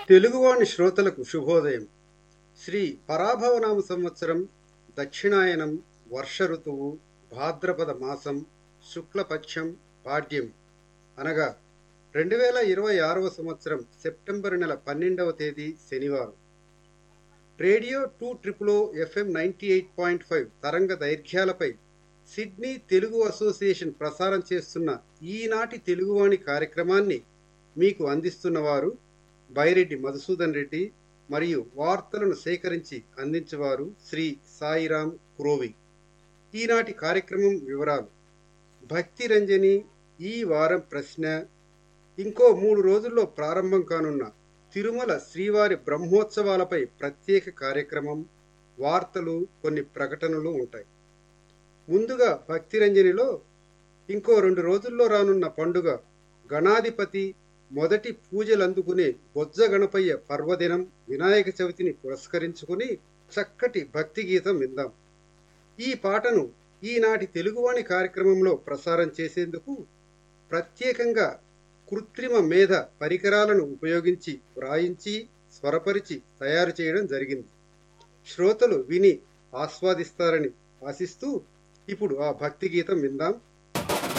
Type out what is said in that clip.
తెలుగువాణి శ్రోతలకు శుభోదయం శ్రీ పరాభవనామ సంవత్సరం దక్షిణాయనం వర్ష ఋతువు భాద్రపద మాసం శుక్లపక్షం పాడ్యం అనగా రెండు వేల ఇరవై ఆరవ సంవత్సరం సెప్టెంబర్ నెల పన్నెండవ తేదీ శనివారం radio two triple FM ninety eight point five తరంగ దైర్ఘ్యాలపై సిడ్నీ తెలుగు అసోసియేషన్ ప్రసారం చేస్తున్న ఈనాటి తెలుగువాణి కార్యక్రమాన్ని మీకు అందిస్తున్నవారు బైరెడ్డి మధుసూదన్ రెడ్డి మరియు వార్తలను సేకరించి అందించేవారు శ్రీ సాయిరాం క్రోవి ఈనాటి కార్యక్రమం వివరాలు భక్తి రంజని ఈ వారం ప్రశ్న ఇంకో మూడు రోజుల్లో ప్రారంభం కానున్న తిరుమల శ్రీవారి బ్రహ్మోత్సవాలపై ప్రత్యేక కార్యక్రమం వార్తలు కొన్ని ప్రకటనలు ఉంటాయి ముందుగా భక్తి రంజనిలో ఇంకో రెండు రోజుల్లో రానున్న పండుగ గణాధిపతి మొదటి పూజలు అందుకునే బొజ్జ గణపయ్య పర్వదినం వినాయక చవితిని పురస్కరించుకుని చక్కటి భక్తి గీతం విందాం ఈ పాటను ఈనాటి తెలుగువాణి కార్యక్రమంలో ప్రసారం చేసేందుకు ప్రత్యేకంగా కృత్రిమ మేధ పరికరాలను ఉపయోగించి వ్రాయించి స్వరపరిచి తయారు చేయడం జరిగింది శ్రోతలు విని ఆస్వాదిస్తారని ఆశిస్తూ ఇప్పుడు ఆ భక్తి గీతం విందాం